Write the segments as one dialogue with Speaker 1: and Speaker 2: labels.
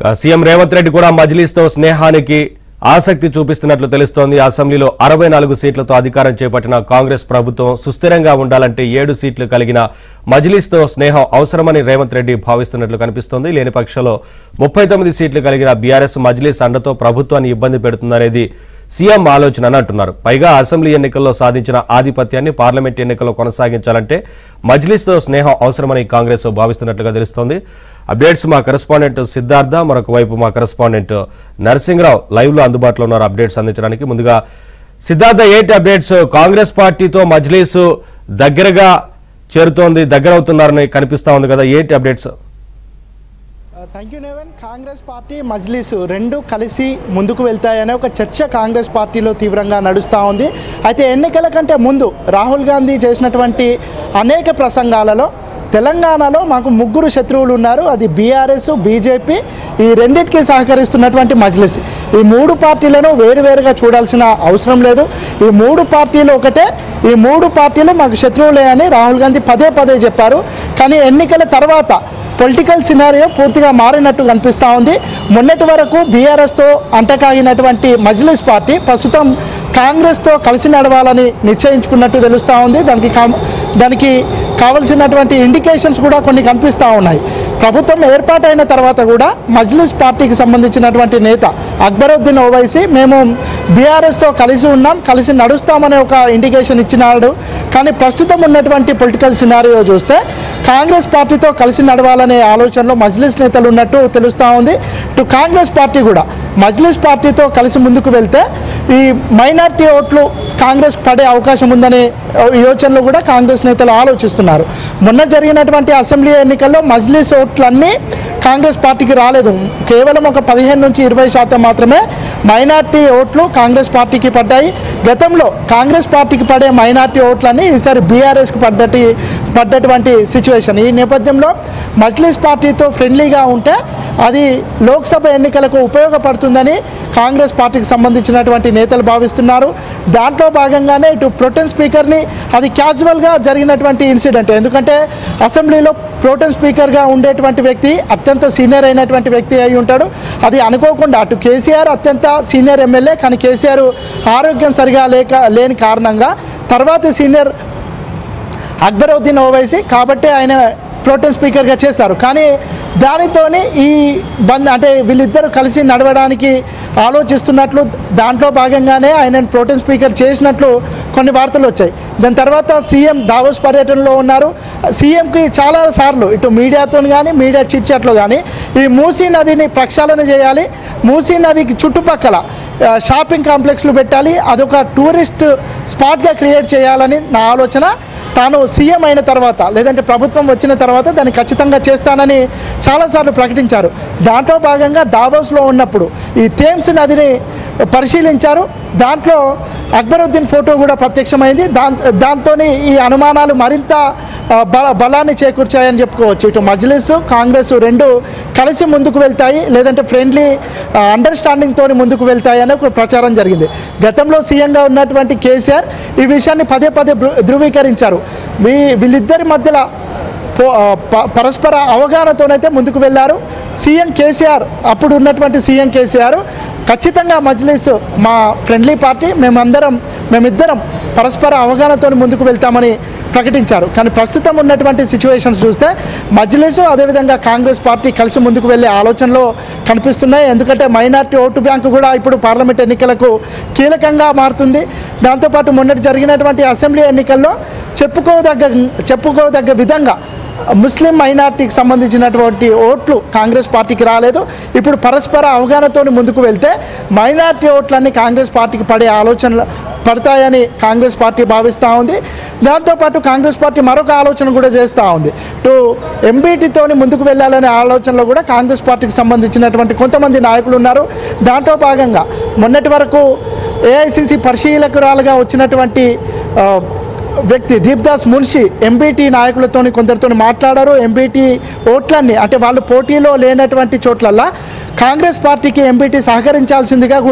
Speaker 1: ఇక సీఎం రేవంత్ రెడ్డి కూడా మజ్లీస్తో స్నేహానికి ఆసక్తి చూపిస్తున్నట్లు తెలుస్తోంది అసెంబ్లీలో అరవై నాలుగు సీట్లతో అధికారం చేపట్టిన కాంగ్రెస్ ప్రభుత్వం సుస్థిరంగా ఉండాలంటే ఏడు సీట్లు కలిగిన మజ్లీస్తో స్నేహం అవసరమని రేవంత్ రెడ్డి భావిస్తున్నట్లు కనిపిస్తోంది లేని పక్షంలో ముప్పై తొమ్మిది సీట్లు కలిగిన బీఆర్ఎస్ మజ్లీస్ అండతో ప్రభుత్వాన్ని ఇబ్బంది పెడుతుందనేది సీఎం ఆలోచన అని అంటున్నారు పైగా అసెంబ్లీ ఎన్నికల్లో సాధించిన ఆధిపత్యాన్ని పార్లమెంట్ ఎన్నికల్లో కొనసాగించాలంటే మజ్లిస్తో స్నేహం అవసరమని కాంగ్రెస్ భావిస్తున్నట్లుగా తెలుస్తోంది అప్డేట్స్ మా కరెస్పాండెంట్ సిద్ధార్థ మరొక వైపు మా కరెస్పాండెంట్ నరసింహరావు లైవ్ లో అందుబాటులో ఉన్నారు అప్డేట్స్ అందించడానికి ముందుగా సిద్ధార్థ ఏంటి అప్డేట్స్ కాంగ్రెస్ పార్టీతో మజ్లీస్ దగ్గరగా చేరుతోంది దగ్గర అవుతున్నారని కనిపిస్తా ఉంది కదా ఏంటి అప్డేట్స్
Speaker 2: థ్యాంక్ యూ నేవన్ కాంగ్రెస్ పార్టీ మజ్లిస్ రెండు కలిసి ముందుకు వెళ్తాయనే ఒక చర్చ కాంగ్రెస్ పార్టీలో తీవ్రంగా నడుస్తూ ఉంది అయితే ఎన్నికల కంటే ముందు రాహుల్ గాంధీ చేసినటువంటి అనేక ప్రసంగాలలో తెలంగాణలో మాకు ముగ్గురు శత్రువులు ఉన్నారు అది బీఆర్ఎస్ బీజేపీ ఈ రెండింటికి సహకరిస్తున్నటువంటి మజ్లిస్ ఈ మూడు పార్టీలను వేరువేరుగా చూడాల్సిన అవసరం లేదు ఈ మూడు పార్టీలు ఒకటే ఈ మూడు పార్టీలు మాకు శత్రువులే అని రాహుల్ గాంధీ పదే పదే చెప్పారు కానీ ఎన్నికల తర్వాత పొలిటికల్ సినారియో పూర్తిగా మారినట్టు కనిపిస్తూ ఉంది మొన్నటి వరకు బీఆర్ఎస్తో అంటకాగినటువంటి మజ్లిస్ పార్టీ ప్రస్తుతం కాంగ్రెస్తో కలిసి నడవాలని నిశ్చయించుకున్నట్టు తెలుస్తూ ఉంది దానికి కా- దానికి కావలసినటువంటి ఇండికేషన్స్ కూడా కొన్ని కనిపిస్తూ ఉన్నాయి ప్రభుత్వం ఏర్పాటైన తర్వాత కూడా మజ్లిస్ పార్టీకి సంబంధించినటువంటి నేత అక్బరుద్దీన్ ఓవైసీ మేము బీఆర్ఎస్తో కలిసి ఉన్నాం కలిసి నడుస్తామనే ఒక ఇండికేషన్ ఇచ్చినాడు కానీ ప్రస్తుతం ఉన్నటువంటి పొలిటికల్ సినారియో చూస్తే కాంగ్రెస్ పార్టీతో కలిసి నడవాలనే ఆలోచనలో మజ్లిస్ నేతలు ఉన్నట్టు తెలుస్తూ ఉంది ఇటు కాంగ్రెస్ పార్టీ కూడా మజ్లిస్ పార్టీతో కలిసి ముందుకు వెళ్తే ఈ మైనార్టీ ఓట్లు కాంగ్రెస్ పడే అవకాశం ఉందనే యోచనలో కూడా కాంగ్రెస్ నేతలు ఆలోచిస్తున్నారు మొన్న జరిగినటువంటి అసెంబ్లీ ఎన్నికల్లో మజ్లిస్ ఓట్లన్నీ కాంగ్రెస్ పార్టీకి రాలేదు కేవలం ఒక పదిహేను నుంచి ఇరవై శాతం మాత్రమే మైనార్టీ ఓట్లు కాంగ్రెస్ పార్టీకి పడ్డాయి గతంలో కాంగ్రెస్ పార్టీకి పడే మైనార్టీ ఓట్లన్నీ ఈసారి బీఆర్ఎస్కి పడ్డటి పడ్డటువంటి సిచ్యువేషన్ ఈ నేపథ్యంలో మజ్లిస్ పార్టీతో ఫ్రెండ్లీగా ఉంటే అది లోక్సభ ఎన్నికలకు ఉపయోగపడుతుందని కాంగ్రెస్ పార్టీకి సంబంధించినటువంటి నేతలు భావిస్తున్నారు దాంట్లో భాగంగానే ఇటు ప్రొటెన్ స్పీకర్ని అది క్యాజువల్గా జరిగినటువంటి ఇన్సిడెంట్ ఎందుకంటే అసెంబ్లీలో ప్రోటెన్ స్పీకర్గా ఉండేటువంటి వ్యక్తి అత్యంత సీనియర్ అయినటువంటి వ్యక్తి అయి ఉంటాడు అది అనుకోకుండా అటు కేసీఆర్ అత్యంత సీనియర్ ఎమ్మెల్యే కానీ కేసీఆర్ ఆరోగ్యం సరిగా లేక లేని కారణంగా తర్వాత సీనియర్ అక్బరుద్దీన్ ఓవైసీ కాబట్టి ఆయన ప్రోటెన్ స్పీకర్గా చేశారు కానీ దానితోని ఈ బంద్ అంటే వీళ్ళిద్దరూ కలిసి నడవడానికి ఆలోచిస్తున్నట్లు దాంట్లో భాగంగానే ఆయన ప్రోటెన్ స్పీకర్ చేసినట్లు కొన్ని వార్తలు వచ్చాయి దాని తర్వాత సీఎం దావోస్ పర్యటనలో ఉన్నారు సీఎంకి చాలా సార్లు ఇటు మీడియాతో కానీ మీడియా చిట్ చాట్లో కానీ ఈ మూసీ నదిని ప్రక్షాళన చేయాలి మూసీ నదికి చుట్టుపక్కల ఆ, షాపింగ్ కాంప్లెక్స్లు పెట్టాలి అదొక టూరిస్ట్ స్పాట్గా క్రియేట్ చేయాలని నా ఆలోచన తాను సీఎం అయిన తర్వాత లేదంటే ప్రభుత్వం వచ్చిన తర్వాత దాన్ని ఖచ్చితంగా చేస్తానని చాలాసార్లు ప్రకటించారు దాంట్లో భాగంగా దావోస్లో ఉన్నప్పుడు ఈ థేమ్స్ నదిని పరిశీలించారు దాంట్లో అక్బరుద్దీన్ ఫోటో కూడా ప్రత్యక్షమైంది దాం దాంతో ఈ అనుమానాలు మరింత ఆ, బల బలాన్ని చేకూర్చాయని చెప్పుకోవచ్చు ఇటు మజ్లిస్ కాంగ్రెస్ రెండు కలిసి ముందుకు వెళ్తాయి లేదంటే ఫ్రెండ్లీ అండర్స్టాండింగ్ తోని ముందుకు వెళ్తాయి అనే ఒక ప్రచారం జరిగింది గతంలో సీఎంగా ఉన్నటువంటి కేసీఆర్ ఈ విషయాన్ని పదే పదే ధృ- ధృవీకరించారు మీ వీళ్ళిద్దరి మధ్యలో పో- ఆ, ప- పరస్పర అవగాహనతోనైతే ముందుకు వెళ్ళారు సీఎం కేసీఆర్ అప్పుడు ఉన్నటువంటి సీఎం కేసీఆర్ ఖచ్చితంగా మజ్లిస్ మా ఫ్రెండ్లీ పార్టీ మేమందరం మేమిద్దరం పరస్పర అవగాహనతో ముందుకు వెళ్తామని ప్రకటించారు కానీ ప్రస్తుతం ఉన్నటువంటి సిచ్యువేషన్స్ చూస్తే మజ్లిస్ అదేవిధంగా కాంగ్రెస్ పార్టీ కలిసి ముందుకు వెళ్ళే ఆలోచనలో కనిపిస్తున్నాయి ఎందుకంటే మైనార్టీ ఓటు బ్యాంకు కూడా ఇప్పుడు పార్లమెంట్ ఎన్నికలకు కీలకంగా మారుతుంది దాంతోపాటు మొన్నటి జరిగినటువంటి అసెంబ్లీ ఎన్నికల్లో చెప్పుకోదగ్గ చెప్పుకోదగ్గ విధంగా ముస్లిం మైనార్టీకి సంబంధించినటువంటి ఓట్లు కాంగ్రెస్ పార్టీకి రాలేదు ఇప్పుడు పరస్పర అవగాహనతో ముందుకు వెళ్తే మైనార్టీ ఓట్లన్నీ కాంగ్రెస్ పార్టీకి పడే ఆలోచనలు పడతాయని కాంగ్రెస్ పార్టీ భావిస్తూ ఉంది దాంతోపాటు కాంగ్రెస్ పార్టీ మరొక ఆలోచన కూడా చేస్తూ ఉంది ఇటు ఎంబీటీతోని ముందుకు వెళ్ళాలనే ఆలోచనలో కూడా కాంగ్రెస్ పార్టీకి సంబంధించినటువంటి కొంతమంది నాయకులు ఉన్నారు దాంట్లో భాగంగా మొన్నటి వరకు ఏఐసిసి పరిశీలకురాలుగా వచ్చినటువంటి ఆ, వ్యక్తి దీప్దాస్ మున్షి ఎంబీటీ నాయకులతోని కొందరితో మాట్లాడారు ఎంబీటీ ఓట్లన్నీ అంటే వాళ్ళు పోటీలో లేనటువంటి చోట్లల్లా కాంగ్రెస్ పార్టీకి ఎంబీటీ సహకరించాల్సిందిగా కూడా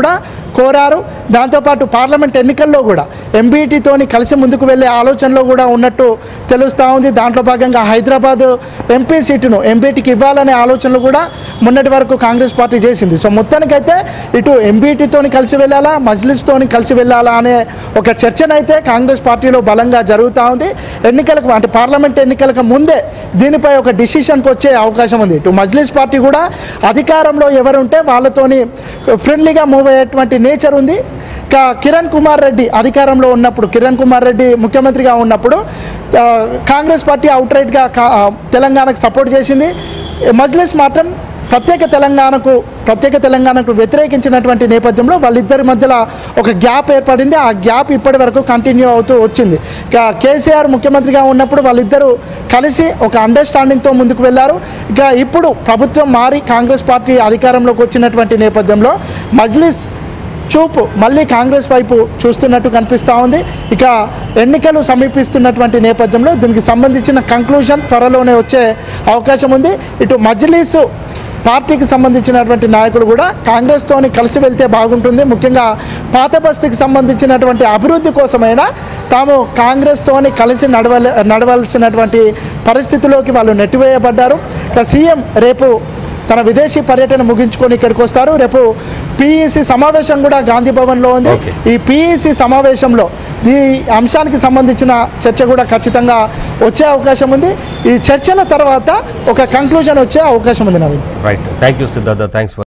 Speaker 2: కోరారు దాంతోపాటు పార్లమెంట్ ఎన్నికల్లో కూడా ఎంబీటీతోని కలిసి ముందుకు వెళ్ళే ఆలోచనలో కూడా ఉన్నట్టు తెలుస్తూ ఉంది దాంట్లో భాగంగా హైదరాబాద్ ఎంపీ సీటును ఎంబీటీకి ఇవ్వాలనే ఆలోచనలు కూడా మొన్నటి వరకు కాంగ్రెస్ పార్టీ చేసింది సో మొత్తానికైతే ఇటు ఎంబీటీతోని కలిసి వెళ్ళాలా మజ్లిస్తోని కలిసి వెళ్ళాలా అనే ఒక చర్చనైతే కాంగ్రెస్ పార్టీలో బలంగా జరుగుతూ ఉంది ఎన్నికలకు అంటే పార్లమెంట్ ఎన్నికలకు ముందే దీనిపై ఒక డిసిషన్కి వచ్చే అవకాశం ఉంది ఇటు మజ్లిస్ పార్టీ కూడా అధికారంలో ఎవరుంటే వాళ్ళతోని ఫ్రెండ్లీగా మూవ్ అయ్యేటువంటి నేచర్ ఉంది ఇంకా కిరణ్ కుమార్ రెడ్డి అధికారంలో ఉన్నప్పుడు కిరణ్ కుమార్ రెడ్డి ముఖ్యమంత్రిగా ఉన్నప్పుడు ఆ, కాంగ్రెస్ పార్టీ అవుట్ రైట్గా తెలంగాణకు సపోర్ట్ చేసింది మజ్లిస్ మాత్రం ప్రత్యేక తెలంగాణకు ప్రత్యేక తెలంగాణకు వ్యతిరేకించినటువంటి నేపథ్యంలో వాళ్ళిద్దరి మధ్యలో ఒక గ్యాప్ ఏర్పడింది ఆ గ్యాప్ ఇప్పటి వరకు కంటిన్యూ అవుతూ వచ్చింది ఇక కేసీఆర్ ముఖ్యమంత్రిగా ఉన్నప్పుడు వాళ్ళిద్దరూ కలిసి ఒక అండర్స్టాండింగ్తో ముందుకు వెళ్ళారు ఇక ఇప్పుడు ప్రభుత్వం మారి కాంగ్రెస్ పార్టీ అధికారంలోకి వచ్చినటువంటి నేపథ్యంలో మజ్లిస్ చూపు మళ్ళీ కాంగ్రెస్ వైపు చూస్తున్నట్టు కనిపిస్తూ ఉంది ఇక ఎన్నికలు సమీపిస్తున్నటువంటి నేపథ్యంలో దీనికి సంబంధించిన కంక్లూజన్ త్వరలోనే వచ్చే అవకాశం ఉంది ఇటు మజ్లీసు పార్టీకి సంబంధించినటువంటి నాయకుడు కూడా కాంగ్రెస్తోని కలిసి వెళ్తే బాగుంటుంది ముఖ్యంగా పాత బస్తీకి సంబంధించినటువంటి అభివృద్ధి కోసమైనా తాము కాంగ్రెస్తోని కలిసి నడవల నడవలసినటువంటి పరిస్థితిలోకి వాళ్ళు నెట్టివేయబడ్డారు ఇక సీఎం రేపు తన విదేశీ పర్యటన ముగించుకొని ఇక్కడికి వస్తారు రేపు పిఈసి సమావేశం కూడా గాంధీ భవన్లో ఉంది
Speaker 1: Okay.
Speaker 2: ఈ పిఈసి సమావేశంలో ఈ అంశానికి సంబంధించిన చర్చ కూడా ఖచ్చితంగా వచ్చే అవకాశం ఉంది ఈ చర్చల తర్వాత ఒక కంక్లూజన్ వచ్చే అవకాశం ఉంది Naveen
Speaker 1: right thank you Siddhartha thanks